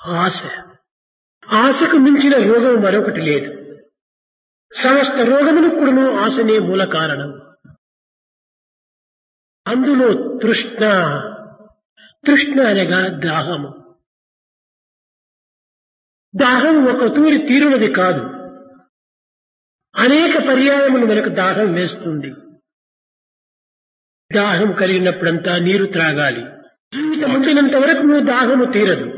ఆశ ఆశకు మించిన రోగం మరొకటి లేదు సమస్త రోగములకు కూడాను ఆశనే మూల కారణం అందులో తృష్ణ తృష్ణ అనగా దాహము దాహం ఒక తూరి తీరునది కాదు అనేక పర్యాయములు మనకు దాహం వేస్తుంది దాహం కలిగినప్పుడంతా నీరు త్రాగాలి జీవితం ఉండినంత వరకు నువ్వు దాహము తీరదు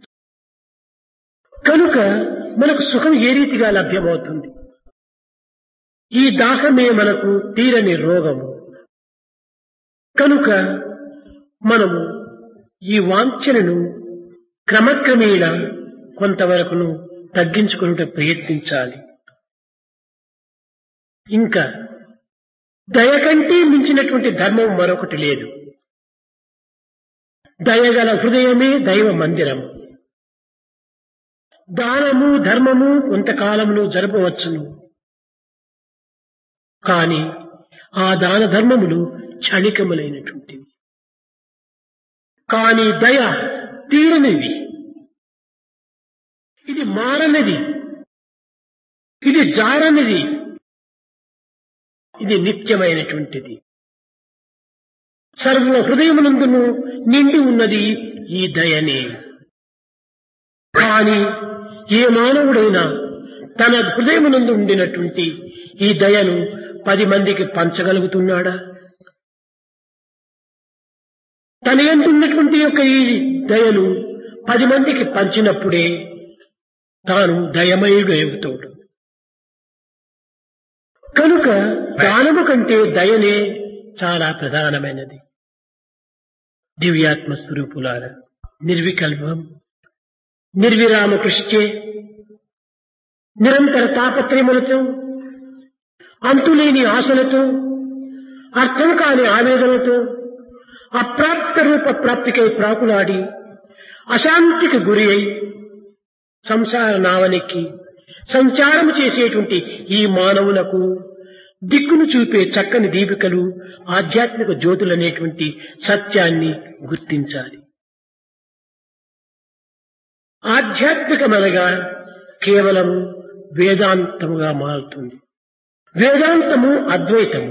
కనుక మనకు సుఖం ఏ రీతిగా లభ్యమవుతుంది ఈ దాహమే మనకు తీరని రోగము కనుక మనము ఈ వాంఛనను క్రమక్రమేణ కొంతవరకును తగ్గించుకున్నట్టు ప్రయత్నించాలి ఇంకా దయ కంటే మించినటువంటి ధర్మం మరొకటి లేదు దయగల హృదయమే దైవ మందిరం దానము ధర్మము కొంతకాలమును జరపవచ్చును కాని ఆ దాన ధర్మములు క్షణికములైనటువంటివి కాని దయ తీరనిది ఇది మారనిది ఇది జారనిది ఇది నిత్యమైనటువంటిది సర్వ హృదయమునందును నిండి ఉన్నది ఈ దయనే కాని ఏ మానవుడైనా తన హృదయమునందు ఉండినటువంటి ఈ దయను పది మందికి పంచగలుగుతున్నాడా తన ఎందున్నటువంటి యొక్క ఈ దయను పది మందికి పంచినప్పుడే తాను దయమయుడు అవుతాడు కనుక దానము కంటే దయనే చాలా ప్రధానమైనది దివ్యాత్మ స్వరూపులార నిర్వికల్పం నిర్విరామ కృషిచే నిరంతర తాపత్రయములతో అంతులేని ఆశలతో అర్థం కాని ఆవేదనతో అప్రాప్త రూప ప్రాప్తికై ప్రాకులాడి అశాంతికి గురి అయి సంసార నావనెక్కి సంచారము చేసేటువంటి ఈ మానవులకు దిక్కును చూపే చక్కని దీపికలు ఆధ్యాత్మిక జ్యోతులనేటువంటి సత్యాన్ని గుర్తించాలి ఆధ్యాత్మికమనగా కేవలం వేదాంతముగా మారుతుంది వేదాంతము అద్వైతము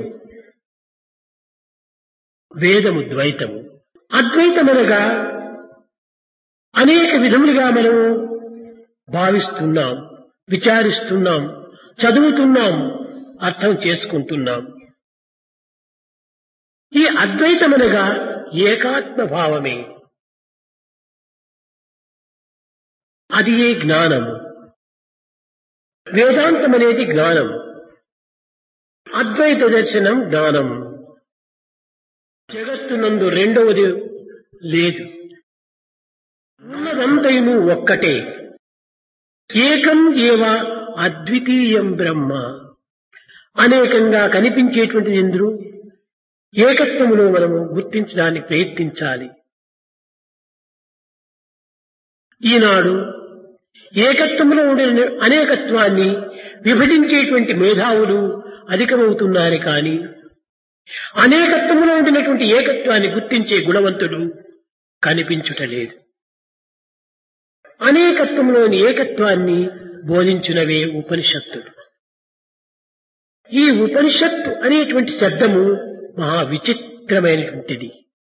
వేదము ద్వైతము అద్వైతమనగా అనేక విధములుగా మనము భావిస్తున్నాం విచారిస్తున్నాం చదువుతున్నాం అర్థం చేసుకుంటున్నాం ఈ అద్వైతమనగా ఏకాత్మ భావమే అది ఏ జ్ఞానము వేదాంతం అనేది జ్ఞానం అద్వైత దర్శనం జ్ఞానం జగత్తునందు రెండవది లేదు ఉన్నదంతయును ఒక్కటే ఏకం ఏవ అద్వితీయం బ్రహ్మ అనేకంగా కనిపించేటువంటి ఇంద్రు ఏకత్వములో మనము గుర్తించడానికి ప్రయత్నించాలి ఈనాడు ఏకత్వంలో ఉండే అనేకత్వాన్ని విభజించేటువంటి మేధావులు అధికమవుతున్నారు కానీ అనేకత్వంలో ఉండినటువంటి ఏకత్వాన్ని గుర్తించే గుణవంతుడు కనిపించుటలేదు అనేకత్వంలోని ఏకత్వాన్ని బోధించునవే ఉపనిషత్తులు ఈ ఉపనిషత్తు అనేటువంటి శబ్దము మహా విచిత్రమైనటువంటిది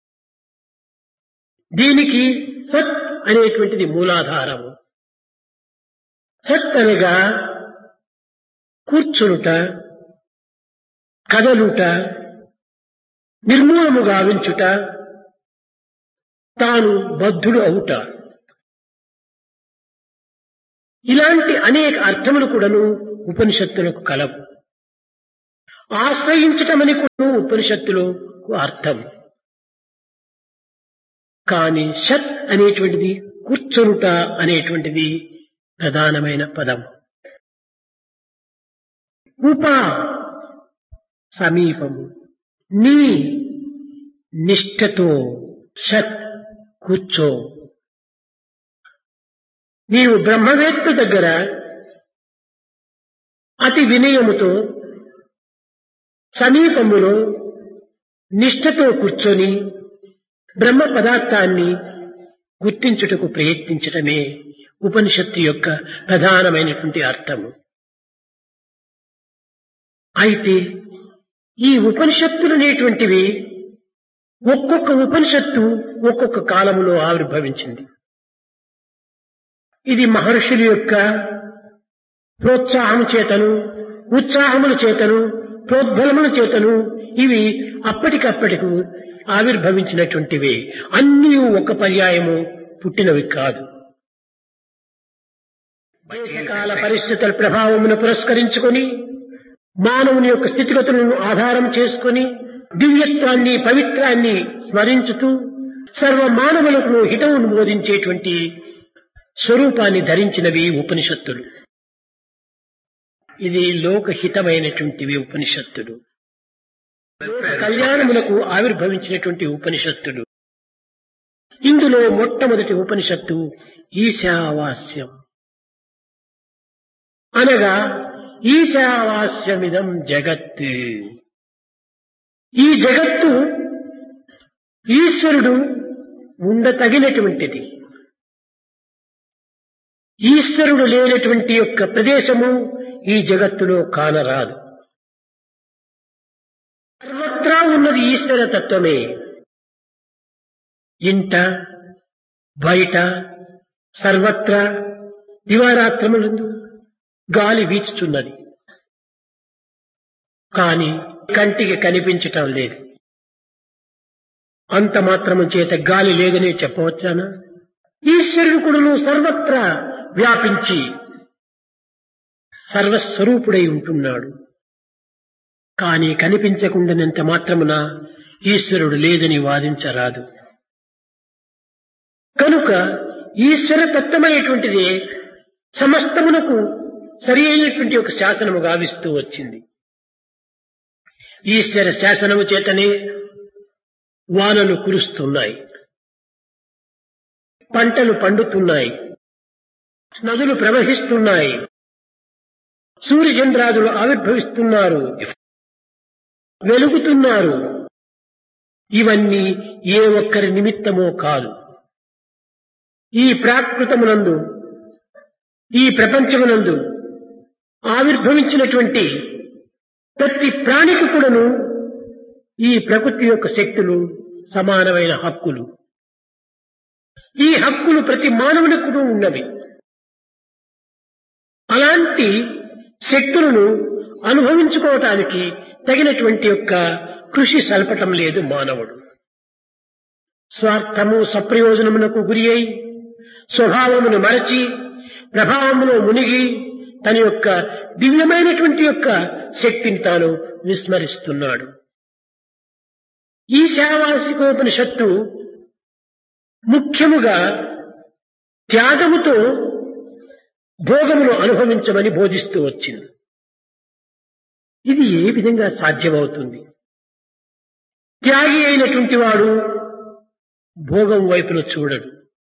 దీనికి సత్ అనేటువంటిది మూలాధారము సత్ అనగా కూర్చునుట కదలుట నిర్మూలము గావించుట తాను బద్ధుడు అవుట ఇలాంటి అనేక అర్థములు కూడాను ఉపనిషత్తులకు కలవు ఆశ్రయించటమని కూడా ఉపనిషత్తులో అర్థం కాని షత్ అనేటువంటిది కూర్చొనుట అనేటువంటిది ప్రధానమైన పదం ఉప సమీపము నీ నిష్ఠతో షత్ కూర్చో నీవు బ్రహ్మవేత్త దగ్గర అతి వినయముతో సమీపములో నిష్ఠతో కూర్చొని బ్రహ్మ పదార్థాన్ని గుర్తించుటకు ప్రయత్నించటమే ఉపనిషత్తు యొక్క ప్రధానమైనటువంటి అర్థము అయితే ఈ ఉపనిషత్తులు అనేటువంటివి ఒక్కొక్క ఉపనిషత్తు ఒక్కొక్క కాలములో ఆవిర్భవించింది ఇది మహర్షుల యొక్క ప్రోత్సాహం చేతను ఉత్సాహముల చేతను ప్రోద్బలముల చేతను ఇవి అప్పటికప్పటికు ఆవిర్భవించినటువంటివే అన్నీ ఒక పర్యాయము పుట్టినవి కాదు దేశకాల పరిస్థితుల ప్రభావమును పురస్కరించుకొని మానవుని యొక్క స్థితిగతులను ఆధారం చేసుకొని దివ్యత్వాన్ని పవిత్రాన్ని స్మరించుతూ సర్వ మానవులకు హితవును బోధించేటువంటి స్వరూపాన్ని ధరించినవి ఉపనిషత్తులు ఇది లోకహితమైనటువంటివి ఉపనిషత్తులు లోక కళ్యాణములకు ఆవిర్భవించినటువంటి ఉపనిషత్తులు ఇందులో మొట్టమొదటి ఉపనిషత్తు ఈశావాస్యం అనగా ఈశావాస్యమిదం జగత్ ఈ జగత్తు ఈశ్వరుడు ఉండతగినటువంటిది ఈశ్వరుడు లేనటువంటి యొక్క ప్రదేశము ఈ జగత్తులో కానరాదు సర్వత్రా ఉన్నది ఈశ్వర తత్వమే ఇంట బయట సర్వత్రా దివారాత్రములందు గాలి వీచుచున్నది కాని కంటికి కనిపించటం లేదు అంత మాత్రము చేత గాలి లేదని చెప్పవచ్చానా ఈశ్వరుడు కూడాను సర్వత్రా వ్యాపించి సర్వస్వరూపుడై ఉంటున్నాడు కాని కనిపించకుండానంత మాత్రమున ఈశ్వరుడు లేదని వాదించరాదు కనుక ఈశ్వర తత్వమైనటువంటిది సమస్తమునకు సరి అయినటువంటి ఒక శాసనము గావిస్తూ వచ్చింది ఈశ్వర శాసనము చేతనే వానలు కురుస్తున్నాయి పంటలు పండుతున్నాయి నదులు ప్రవహిస్తున్నాయి సూర్యచంద్రాదులు ఆవిర్భవిస్తున్నారు వెలుగుతున్నారు ఇవన్నీ ఏ ఒక్కరి నిమిత్తమో కాదు ఈ ప్రాకృతమునందు ఈ ప్రపంచమునందు ఆవిర్భవించినటువంటి ప్రతి ప్రాణికి కూడాను ఈ ప్రకృతి యొక్క శక్తులు సమానమైన హక్కులు ఈ హక్కులు ప్రతి మానవునికి కూడా ఉన్నవి అలాంటి శక్తులను అనుభవించుకోవటానికి తగినటువంటి యొక్క కృషి సల్పటం లేదు మానవుడు స్వార్థము సప్రయోజనమునకు గురి అయి స్వభావమును మరచి ప్రభావములో మునిగి తన యొక్క దివ్యమైనటువంటి యొక్క శక్తిని తాను విస్మరిస్తున్నాడు ఈ శావాసికోపనిషత్తు ముఖ్యముగా త్యాగముతో భోగమును అనుభవించమని బోధిస్తూ వచ్చింది ఇది ఏ విధంగా సాధ్యమవుతుంది త్యాగి అయినటువంటి వాడు భోగం వైపున చూడడు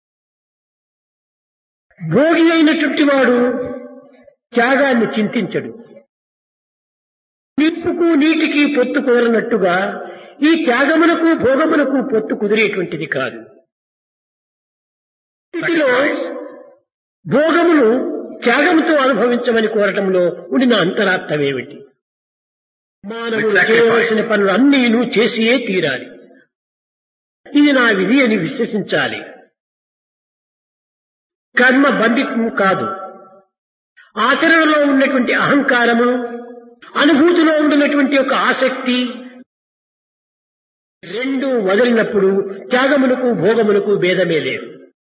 భోగి అయినటువంటి వాడు త్యాగాన్ని చింతించడు నిప్పుకు నీటికి పొత్తు కోరనట్టుగా ఈ త్యాగమునకు భోగమునకు పొత్తు కుదిరేటువంటిది కాదు స్థితిలో భోగమును త్యాగముతో అనుభవించమని కోరటంలో ఉండిన అంతరార్థమేమిటి మానవుడు చేయవలసిన పనులు అన్నీను చేసియే తీరాలి ఇది నా విధి అని విశ్వసించాలి కర్మ బంధితం కాదు ఆచరణలో ఉన్నటువంటి అహంకారము అనుభూతిలో ఉండినటువంటి ఒక ఆసక్తి రెండు వదిలినప్పుడు త్యాగములకు భోగములకు భేదమే లేదు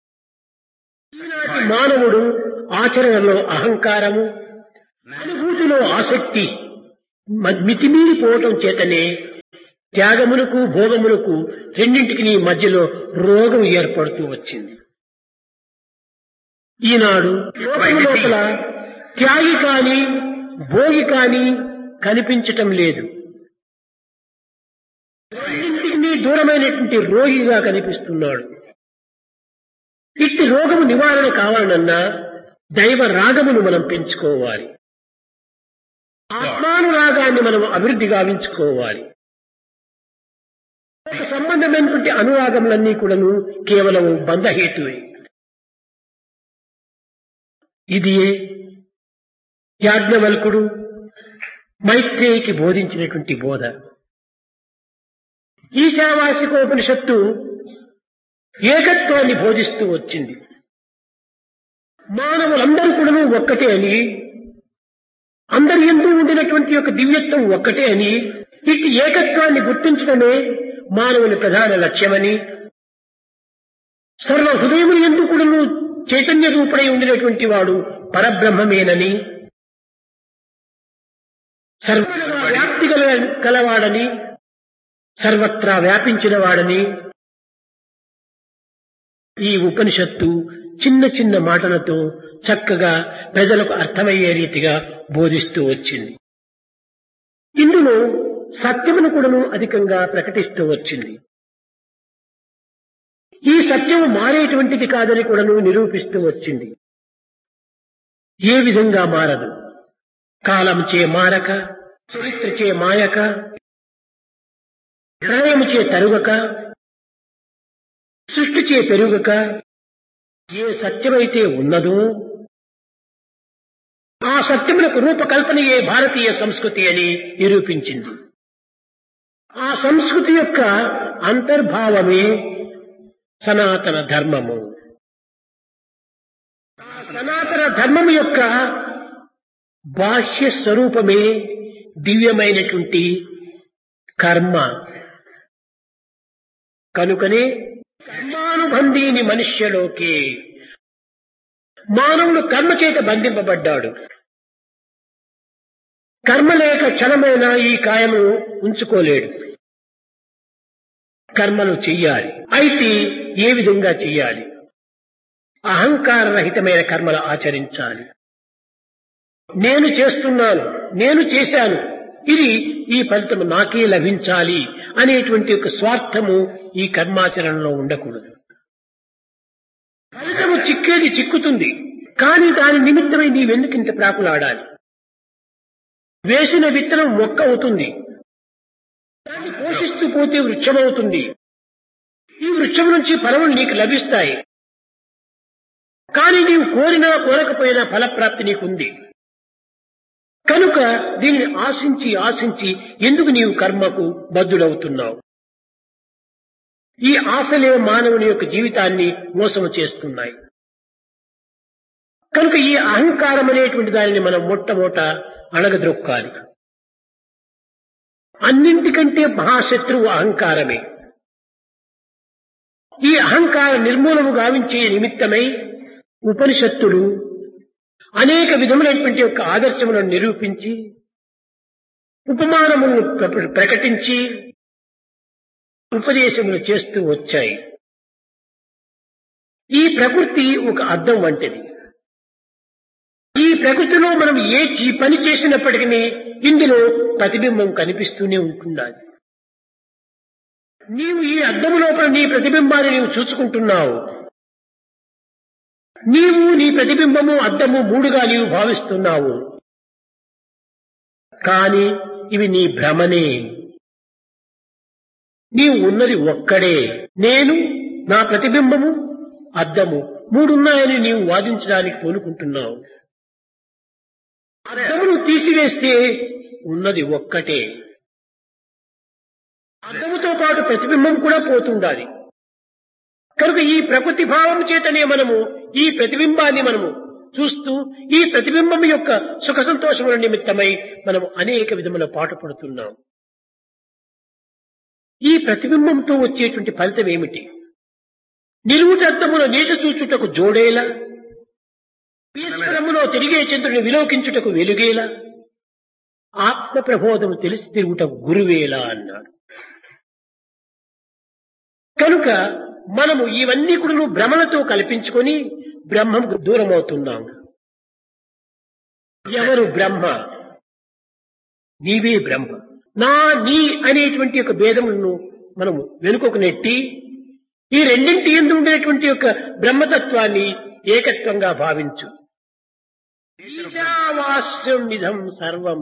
ఈనాటి మానవుడు ఆచరణలో అహంకారము అనుభూతిలో ఆసక్తి మ- మితిమీరిపోవటం చేతనే త్యాగమునకు భోగమునకు రెండింటికి మధ్యలో రోగం ఏర్పడుతూ వచ్చింది ఈనాడు లోకము లోపల త్యాగి కాని భోగి కాని కనిపించటం లేదు రెండింటికి దూరమైనటువంటి రోగిగా కనిపిస్తున్నాడు ఇట్టి రోగము నివారణ కావాలన్నా దైవ రాగమును మనం పెంచుకోవాలి ఆత్మానురాగాన్ని మనం అభివృద్ధి గావించుకోవాలి సంబంధమైనటువంటి అనురాగములన్నీ కూడాను కేవలం బంధహేతువే ఇది యాజ్ఞవల్కుడు మైత్రేయికి బోధించినటువంటి బోధ ఈశావాసికోపనిషత్తు ఏకత్వాన్ని బోధిస్తూ వచ్చింది మానవులందరూ కూడా ఒక్కటే అని అందరి ఎందు ఉండినటువంటి యొక్క దివ్యత్వం ఒక్కటే అని ఇట్టి ఏకత్వాన్ని గుర్తించడమే మానవుని ప్రధాన లక్ష్యమని సర్వ హృదయము ఎందు కూడా చైతన్య రూపుడై ఉండినటువంటి వాడు పరబ్రహ్మమేనని సర్వత్రా వ్యాప్తి గల కలవాడని సర్వత్రా వ్యాపించిన వాడని ఈ ఉపనిషత్తు చిన్న చిన్న మాటలతో చక్కగా ప్రజలకు అర్థమయ్యే రీతిగా బోధిస్తూ వచ్చింది ఇందులో సత్యమును కూడాను అధికంగా ప్రకటిస్తూ వచ్చింది ఈ సత్యము మారేటువంటిది కాదని కూడాను నిరూపిస్తూ వచ్చింది ఏ విధంగా మారదు కాలం చే మారక చరిత్ర చే మాయక ప్రళయము చే తరుగక సృష్టి చే పెరుగక ఏ సత్యమైతే ఉన్నదో ఆ సత్యములకు రూపకల్పనయే భారతీయ సంస్కృతి అని నిరూపించింది ఆ సంస్కృతి యొక్క అంతర్భావమే సనాతన ధర్మము ఆ సనాతన ధర్మము యొక్క బాహ్య స్వరూపమే దివ్యమైనటువంటి కర్మ కనుకనే కర్మానుబంధీని మనుష్యలోకి మానవుడు కర్మ చేత బంధింపబడ్డాడు కర్మ లేక క్షణమైన ఈ కాయము ఉంచుకోలేడు కర్మలు చెయ్యాలి అయితే ఏ విధంగా చెయ్యాలి అహంకార రహితమైన కర్మలు ఆచరించాలి నేను చేస్తున్నాను నేను చేశాను ఇది ఈ ఫలితం నాకే లభించాలి అనేటువంటి ఒక స్వార్థము ఈ కర్మాచరణలో ఉండకూడదు ఫలితము చిక్కేది చిక్కుతుంది కానీ దాని నిమిత్తమై నీవెందుకింత ప్రాకులాడాలి వేసిన విత్తనం మొక్క అవుతుంది దాన్ని పోషిస్తూ పోతే వృక్షమవుతుంది ఈ వృక్షం నుంచి ఫలములు నీకు లభిస్తాయి కానీ నీవు కోరినా కోరకపోయినా ఫలప్రాప్తి నీకుంది కనుక దీనిని ఆశించి ఆశించి ఎందుకు నీవు కర్మకు బద్దుడవుతున్నావు ఈ ఆశలే మానవుని యొక్క జీవితాన్ని మోసము చేస్తున్నాయి కనుక ఈ అహంకారం అనేటువంటి దానిని మనం మొట్టమొదట అణగద్రొక్కాలి అన్నింటికంటే మహాశత్రువు అహంకారమే ఈ అహంకార నిర్మూలము గావించే నిమిత్తమై ఉపనిషత్తులు అనేక విధములైనటువంటి యొక్క ఆదర్శములను నిరూపించి ఉపమానములను ప్ర- ప్రకటించి ఉపదేశములు చేస్తూ వచ్చాయి ఈ ప్రకృతి ఒక అద్దం వంటిది ఈ ప్రకృతిలో మనం ఏ చీ- పని చేసినప్పటికీ ఇందులో ప్రతిబింబం కనిపిస్తూనే ఉంటున్నది నీవు ఈ అద్దం లోపల నీ ప్రతిబింబాన్ని నీవు చూసుకుంటున్నావు నీవు నీ ప్రతిబింబము అద్దము మూడుగా నీవు భావిస్తున్నావు కాని ఇవి నీ భ్రమనే నీవు ఉన్నది ఒక్కడే నేను నా ప్రతిబింబము అద్దము మూడున్నాయని నీవు వాదించడానికి పూనుకుంటున్నావు అద్దమును తీసివేస్తే ఉన్నది ఒక్కటే అద్దముతో పాటు ప్రతిబింబం కూడా పోతుండాలి కనుక ఈ ప్రకృతి భావం చేతనే మనము ఈ ప్రతిబింబాన్ని మనము చూస్తూ ఈ ప్రతిబింబం యొక్క సుఖ సంతోషముల నిమిత్తమై మనము అనేక విధముల పాటు పడుతున్నాం ఈ ప్రతిబింబంతో వచ్చేటువంటి ఫలితం ఏమిటి నిలువుటద్దముల నీట చూచుటకు జోడేలా ఈశ్వరములో తిరిగే చంద్రుని విలోకించుటకు వెలుగేలా ఆత్మ ప్రబోధము తెలిసి తిరుగుటకు గురువేలా అన్నాడు కనుక మనము ఇవన్నీ కూడా భ్రమలతో కల్పించుకొని బ్రహ్మకు దూరం అవుతున్నాము ఎవరు బ్రహ్మ నీవే బ్రహ్మ నా నీ అనేటువంటి యొక్క భేదములను మనము వెనుకకు నెట్టి ఈ రెండింటి ఎందు ఉండేటువంటి యొక్క బ్రహ్మతత్వాన్ని ఏకత్వంగా భావించు ఈశావాస్యం నిధం సర్వం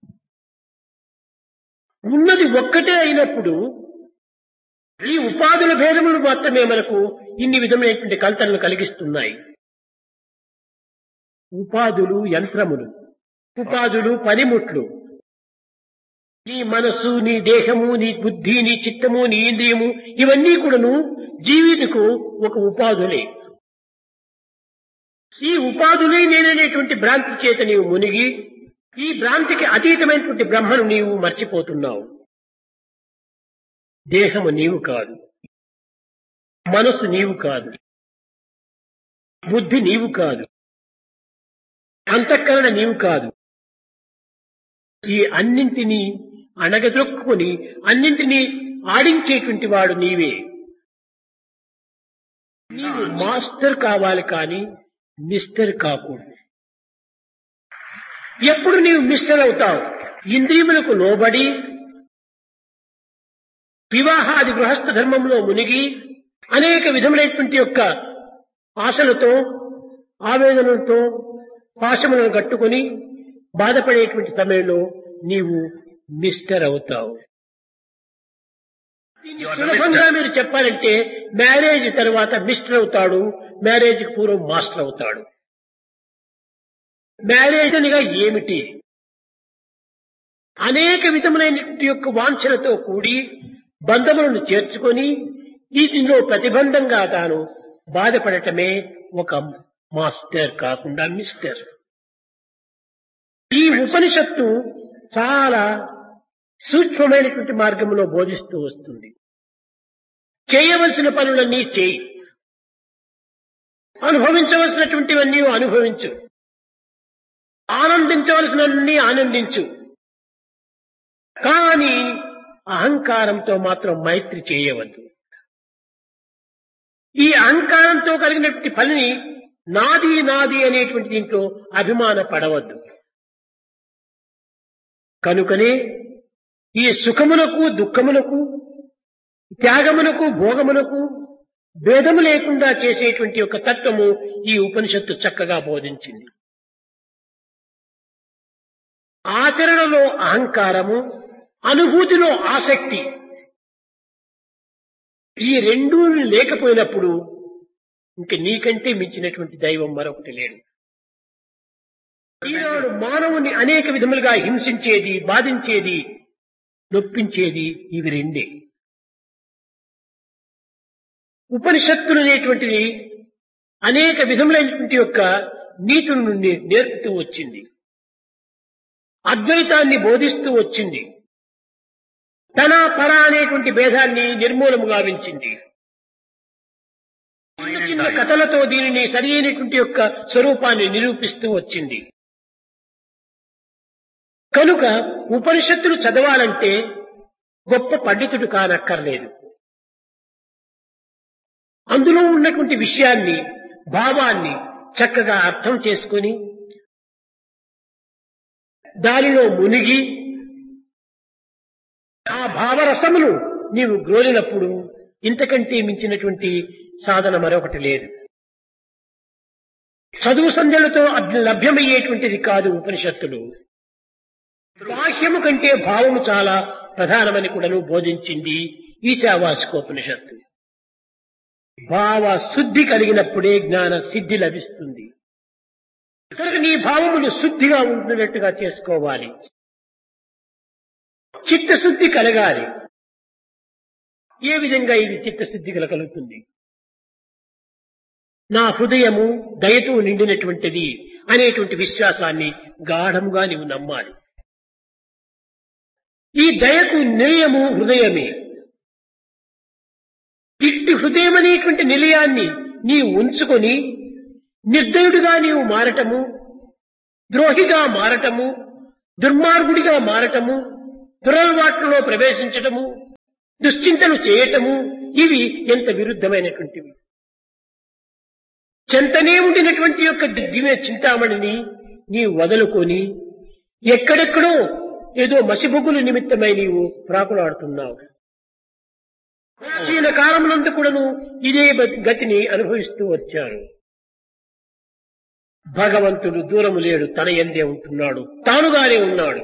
ఉన్నది ఒక్కటే అయినప్పుడు ఈ ఉపాధుల భేదములు మాత్రమే మనకు ఇన్ని విధమైనటువంటి కల్తనలు కలిగిస్తున్నాయి ఉపాధులు యంత్రములు ఉపాధులు పనిముట్లు నీ మనస్సు నీ దేహము నీ బుద్ధి నీ చిత్తము నీ ఇంద్రియము ఇవన్నీ కూడాను జీవితకు ఒక ఉపాధులే ఈ ఉపాధులే నేననేటువంటి భ్రాంతి చేత నీవు మునిగి ఈ భ్రాంతికి అతీతమైనటువంటి బ్రహ్మను నీవు మర్చిపోతున్నావు దేహము నీవు కాదు మనసు నీవు కాదు బుద్ధి నీవు కాదు అంతఃకరణ నీవు కాదు ఈ అన్నింటినీ అణగదొక్కుని అన్నింటినీ ఆడించేటువంటి వాడు నీవే నీవు మాస్టర్ కావాలి కానీ మిస్టర్ కాకూడదు ఎప్పుడు నీవు మిస్టర్ అవుతావు ఇంద్రియములకు లోబడి వివాహాది గృహస్థ ధర్మంలో మునిగి అనేక విధములైనటువంటి యొక్క ఆశలతో ఆవేదనలతో పాశములను కట్టుకొని బాధపడేటువంటి సమయంలో నీవు మిస్టర్ అవుతావు దీన్ని సులభంగా మీరు చెప్పాలంటే మ్యారేజ్ తర్వాత మిస్టర్ అవుతాడు మ్యారేజ్ పూర్వం మాస్టర్ అవుతాడు మ్యారేజ్ అనగా ఏమిటి అనేక విధములైనటువంటి యొక్క వాంఛలతో కూడి బంధములను చేర్చుకొని వీటిలో ప్రతిబంధంగా తాను బాధపడటమే ఒక మాస్టర్ కాకుండా మిస్టర్ ఈ ఉపనిషత్తు చాలా సూక్ష్మమైనటువంటి మార్గంలో బోధిస్తూ వస్తుంది చేయవలసిన పనులన్నీ చేయి అనుభవించవలసినటువంటివన్నీ అనుభవించు ఆనందించవలసినవన్నీ ఆనందించు కానీ అహంకారంతో మాత్రం మైత్రి చేయవద్దు ఈ అహంకారంతో కలిగినటువంటి పనిని నాది నాది అనేటువంటి దీంట్లో అభిమాన పడవద్దు కనుకనే ఈ సుఖమునకు దుఃఖమునకు త్యాగమునకు భోగమునకు భేదము లేకుండా చేసేటువంటి ఒక తత్వము ఈ ఉపనిషత్తు చక్కగా బోధించింది ఆచరణలో అహంకారము అనుభూతిలో ఆసక్తి ఈ రెండూ లేకపోయినప్పుడు ఇంక నీకంటే మించినటువంటి దైవం మరొకటి లేడు ఈనాడు మానవుని అనేక విధములుగా హింసించేది బాధించేది నొప్పించేది ఇవి రెండే ఉపనిషత్తులు అనేటువంటివి అనేక విధములైనటువంటి యొక్క నీతుల నుండి నేర్పుతూ వచ్చింది అద్వైతాన్ని బోధిస్తూ వచ్చింది తన పర అనేటువంటి భేదాన్ని నిర్మూలము గావించింది చిన్న చిన్న కథలతో దీనిని సరి అయినటువంటి యొక్క స్వరూపాన్ని నిరూపిస్తూ వచ్చింది కనుక ఉపనిషత్తులు చదవాలంటే గొప్ప పండితుడు కానక్కర్లేదు అందులో ఉన్నటువంటి విషయాన్ని భావాన్ని చక్కగా అర్థం చేసుకొని దానిలో మునిగి ఆ భావరసమును నీవు గ్రోలినప్పుడు ఇంతకంటే మించినటువంటి సాధన మరొకటి లేదు చదువు సంధ్యలతో అభ్య- లభ్యమయ్యేటువంటిది కాదు ఉపనిషత్తులు బాహ్యము కంటే భావము చాలా ప్రధానమని కూడాను బోధించింది ఈశావాసికోపనిషత్తు భావ శుద్ధి కలిగినప్పుడే జ్ఞాన సిద్ధి లభిస్తుంది కనుక నీ భావములు శుద్ధిగా ఉంటున్నట్టుగా చేసుకోవాలి చిత్తశుద్ధి కలగాలి ఏ విధంగా ఇది చిత్తశుద్ధి కలగలుగుతుంది నా హృదయము దయతో నిండినటువంటిది అనేటువంటి విశ్వాసాన్ని గాఢముగా నీవు నమ్మాలి ఈ దయకు నిలయము హృదయమే ఇట్టి హృదయం అనేటువంటి నిలయాన్ని నీవు ఉంచుకొని నిర్దయుడిగా నీవు మారటము ద్రోహిగా మారటము దుర్మార్గుడిగా మారటము దురలవాట్లలో ప్రవేశించటము దుశ్చింతలు చేయటము ఇవి ఎంత విరుద్ధమైనటువంటివి చెంతనే ఉండినటువంటి యొక్క దివ్య చింతామణిని నీవు వదులుకొని ఎక్కడెక్కడో ఏదో మసిబొగ్గుల నిమిత్తమై నీవు ప్రాకులాడుతున్నావు ప్రాచీన కాలమునందు కూడాను ఇదే బ- గతిని అనుభవిస్తూ వచ్చారు భగవంతుడు దూరము లేడు తన ఎందే ఉంటున్నాడు తానుగానే ఉన్నాడు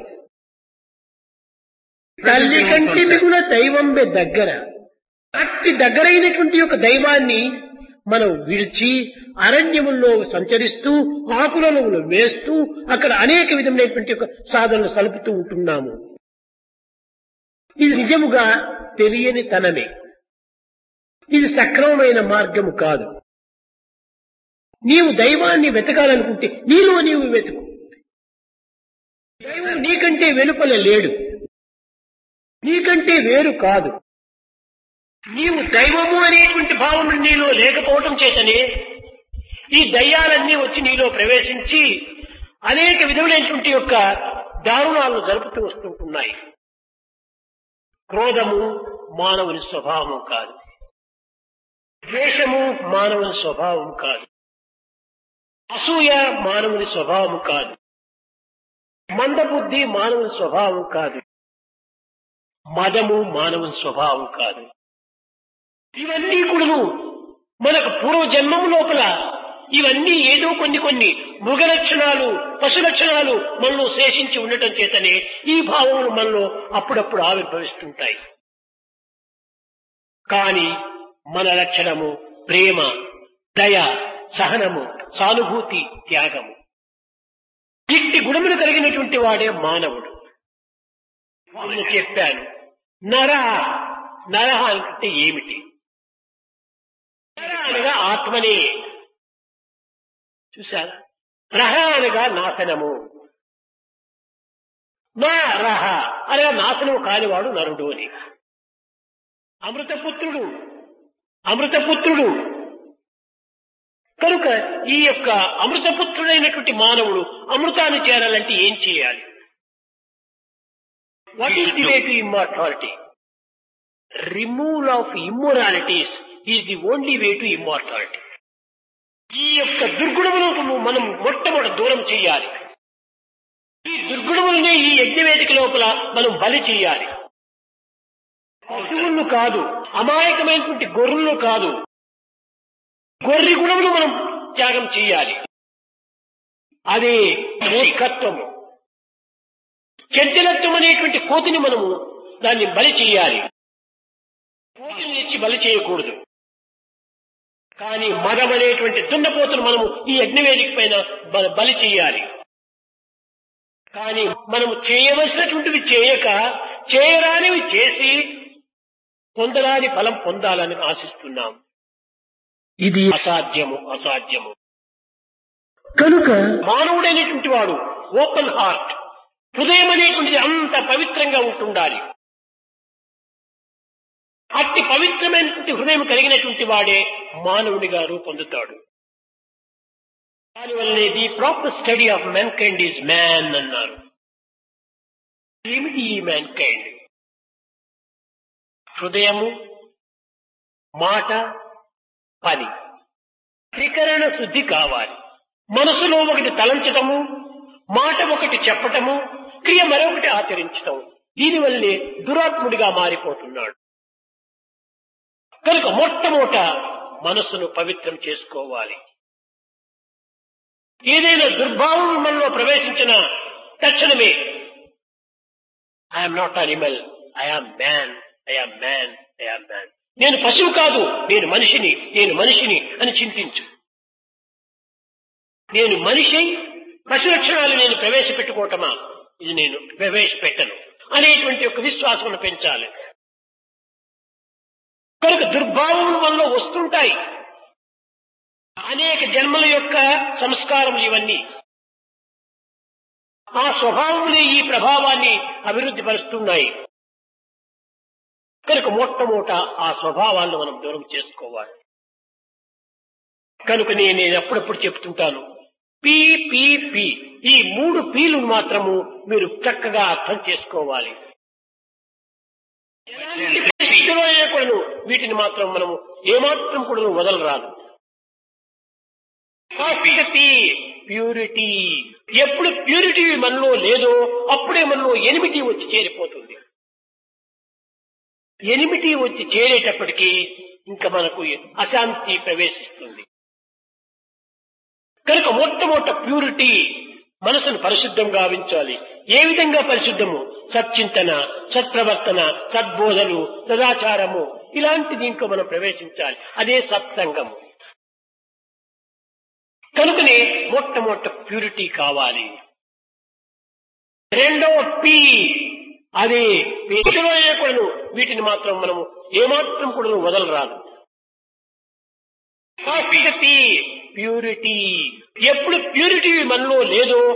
తల్లి కంటి మిగుల దైవంబె దగ్గర అట్టి దగ్గరైనటువంటి యొక్క దైవాన్ని మనం విడిచి అరణ్యముల్లో సంచరిస్తూ ఆకులను వేస్తూ అక్కడ అనేక విధమైనటువంటి ఒక సాధనలు సలుపుతూ ఉంటున్నాము ఇది నిజముగా తెలియని తనమే ఇది సక్రమమైన మార్గము కాదు నీవు దైవాన్ని వెతకాలనుకుంటే నీలో నీవు వెతుకు దైవం నీకంటే వెలుపల లేడు నీకంటే వేరు కాదు నీవు దైవము అనేటువంటి భావన నీలో లేకపోవటం చేతనే ఈ దయ్యాలన్నీ వచ్చి నీలో ప్రవేశించి అనేక విధములైనటువంటి యొక్క దారుణాలను జరుపుతూ వస్తుంటున్నాయి క్రోధము మానవుని స్వభావం కాదు ద్వేషము మానవుని స్వభావం కాదు అసూయ మానవుని స్వభావం కాదు మందబుద్ధి మానవుని స్వభావం కాదు మదము మానవుని స్వభావం కాదు ఇవన్నీ కూడాను మనకు పూర్వ జన్మము లోపల ఇవన్నీ ఏదో కొన్ని కొన్ని మృగ లక్షణాలు పశు లక్షణాలు మనలో శేషించి ఉండటం చేతనే ఈ భావములు మనలో అప్పుడప్పుడు ఆవిర్భవిస్తుంటాయి కాని మన లక్షణము ప్రేమ దయ సహనము సానుభూతి త్యాగము ఇట్టి గుణములు కలిగినటువంటి వాడే మానవుడు నేను చెప్పాను నర నర అంటే ఏమిటి నర అనగా ఆత్మనే చూసారా రహ అనగా నాశనము నా రహ అనగా నాశనము కానివాడు నరుడు అని అమృతపుత్రుడు అమృతపుత్రుడు కనుక ఈ యొక్క అమృతపుత్రుడైనటువంటి మానవుడు అమృతాన్ని చేరాలంటే ఏం చేయాలి what is the way to immortality removal of immoralities is the only way to immortality ఈ యొక్క దుర్గుణములను మనం మొట్టమొదటి దూరం చేయాలి ఈ దుర్గుణములనే ఈ యజ్ఞవేదిక లోపల మనం బలి చేయాలి పశువులను కాదు అమాయకమైనటువంటి గొర్రెలను కాదు గొర్రె గుణములు మనం త్యాగం చేయాలి అదే మూర్ఖత్వము చంచలత్వం అనేటువంటి కోతిని మనము దాన్ని బలి చేయాలి కోతిని తెచ్చి బలి చేయకూడదు కానీ మదం అనేటువంటి దున్నపోతును మనము ఈ యజ్ఞవేదిక పైన బ- బలి చేయాలి కానీ మనము చేయవలసినటువంటివి చేయక చేయరానివి చేసి పొందరాని ఫలం పొందాలని ఆశిస్తున్నాం ఇది అసాధ్యము అసాధ్యము కనుక మానవుడైనటువంటి వాడు ఓపెన్ హార్ట్ హృదయం అనేటువంటిది అంత పవిత్రంగా ఉంటుండాలి అట్టి పవిత్రమైనటువంటి హృదయం కలిగినటువంటి వాడే మానవుడిగా రూపొందుతాడు దానివల్లనే the proper study of mankind is man అన్నారు ఏమిటి ఈ మ్యాన్ కైండ్ హృదయము మాట పని త్రికరణ శుద్ధి కావాలి మనసులో ఒకటి తలంచటము మాట ఒకటి చెప్పటము క్రియ మరొకటి ఆచరించటం దీనివల్లే దురాత్ముడిగా మారిపోతున్నాడు కనుక మొట్టమొదట మనస్సును పవిత్రం చేసుకోవాలి ఏదైనా దుర్భావం మనలో ప్రవేశించిన తక్షణమే I'm not animal I am man I am man I am man నేను పశువు కాదు నేను మనిషిని నేను మనిషిని అని చింతించు నేను మనిషి పశు లక్షణాలు నేను ప్రవేశపెట్టుకోవటమా ఇది నేను ప్రవేశపెట్టను అనేటువంటి ఒక విశ్వాసం పెంచాలి కనుక దుర్భావములు మనలో వస్తుంటాయి అనేక జన్మల యొక్క సంస్కారములు ఇవన్నీ ఆ స్వభావములే ఈ ప్రభావాన్ని అభివృద్ధి పరుస్తున్నాయి కనుక మొట్టమొదట ఆ స్వభావాలను మనం దూరం చేసుకోవాలి కనుక నేను నేను అప్పుడప్పుడు చెప్తుంటాను పి పి పి ఈ మూడు పీలు మాత్రము మీరు చక్కగా అర్థం చేసుకోవాలి ఎలాంటి పరిస్థితిలో అయినా కూడాను వీటిని మాత్రం మనము ఏమాత్రం కూడా వదలరాదు ఫాస్టిటీ ప్యూరిటీ ఎప్పుడు ప్యూరిటీ మనలో లేదో అప్పుడే మనలో ఎనిమిటీ వచ్చి చేరిపోతుంది ఎనిమిటీ వచ్చి చేరేటప్పటికీ ఇంకా మనకు అశాంతి ప్రవేశిస్తుంది కనుక మొట్టమొదట ప్యూరిటీ మనసును పరిశుద్ధం గావించాలి ఏ విధంగా పరిశుద్ధము సచ్చింతన సత్ప్రవర్తన సద్బోధలు సదాచారము ఇలాంటి దీంట్లో మనం ప్రవేశించాలి అదే సత్సంగము కనుకనే మొట్టమొదట ప్యూరిటీ కావాలి రెండవ పి అది వీటిలో కూడాను వీటిని మాత్రం మనము ఏమాత్రం కూడా వదలరాదు ఫస్ట్ పి ప్యూరిటీ ఎప్పుడు ప్యూరిటీ మనలో లేదో